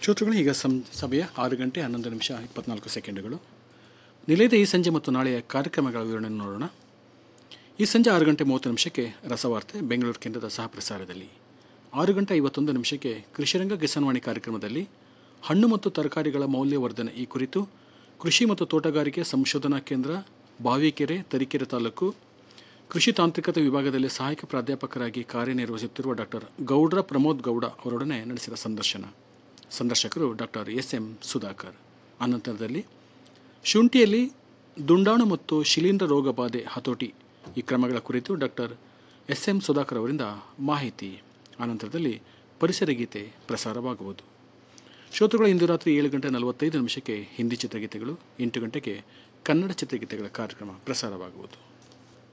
ಶ್ರೋತೃಗಳು ಈಗ ಸಂ ಸಭೆಯ ಆರು ಗಂಟೆ ಹನ್ನೊಂದು ನಿಮಿಷ ಇಪ್ಪತ್ನಾಲ್ಕು ಸೆಕೆಂಡುಗಳು ನಿಲಯದ ಈ ಸಂಜೆ ಮತ್ತು ನಾಳೆಯ ಕಾರ್ಯಕ್ರಮಗಳ ವಿವರಣೆ ನೋಡೋಣ ಈ ಸಂಜೆ ಆರು ಗಂಟೆ ಮೂವತ್ತು ನಿಮಿಷಕ್ಕೆ ರಸವಾರ್ತೆ ಬೆಂಗಳೂರು ಕೇಂದ್ರದ ಸಹ ಪ್ರಸಾರದಲ್ಲಿ ಆರು ಗಂಟೆ ಐವತ್ತೊಂದು ನಿಮಿಷಕ್ಕೆ ಕೃಷಿರಂಗ ಕಿಸಾನ್ವಾಣಿ ಕಾರ್ಯಕ್ರಮದಲ್ಲಿ ಹಣ್ಣು ಮತ್ತು ತರಕಾರಿಗಳ ಮೌಲ್ಯವರ್ಧನೆ ಈ ಕುರಿತು ಕೃಷಿ ಮತ್ತು ತೋಟಗಾರಿಕೆ ಸಂಶೋಧನಾ ಕೇಂದ್ರ ಬಾವಿಕೆರೆ ತರೀಕೆರೆ ತಾಲೂಕು ಕೃಷಿ ತಾಂತ್ರಿಕತೆ ವಿಭಾಗದಲ್ಲಿ ಸಹಾಯಕ ಪ್ರಾಧ್ಯಾಪಕರಾಗಿ ಕಾರ್ಯನಿರ್ವಹಿಸುತ್ತಿರುವ ಡಾಕ್ಟರ್ ಗೌಡ್ರ ಪ್ರಮೋದ್ ಗೌಡ ಅವರೊಡನೆ ನಡೆಸಿದ ಸಂದರ್ಶನ ಸಂದರ್ಶಕರು ಡಾಕ್ಟರ್ ಎಸ್ ಎಂ ಸುಧಾಕರ್ ಅನಂತರದಲ್ಲಿ ಶುಂಠಿಯಲ್ಲಿ ದುಂಡಾಣು ಮತ್ತು ಶಿಲೀಂಧ್ರ ರೋಗ ಬಾಧೆ ಹತೋಟಿ ಈ ಕ್ರಮಗಳ ಕುರಿತು ಡಾಕ್ಟರ್ ಎಸ್ ಎಂ ಸುಧಾಕರ್ ಅವರಿಂದ ಮಾಹಿತಿ ಅನಂತರದಲ್ಲಿ ಪರಿಸರ ಗೀತೆ ಪ್ರಸಾರವಾಗುವುದು ಶ್ರೋತೃಗಳು ಇಂದು ರಾತ್ರಿ ಏಳು ಗಂಟೆ ನಲವತ್ತೈದು ನಿಮಿಷಕ್ಕೆ ಹಿಂದಿ ಚಿತ್ರಗೀತೆಗಳು ಎಂಟು ಗಂಟೆಗೆ ಕನ್ನಡ ಚಿತ್ರಗೀತೆಗಳ ಕಾರ್ಯಕ್ರಮ ಪ್ರಸಾರವಾಗುವುದು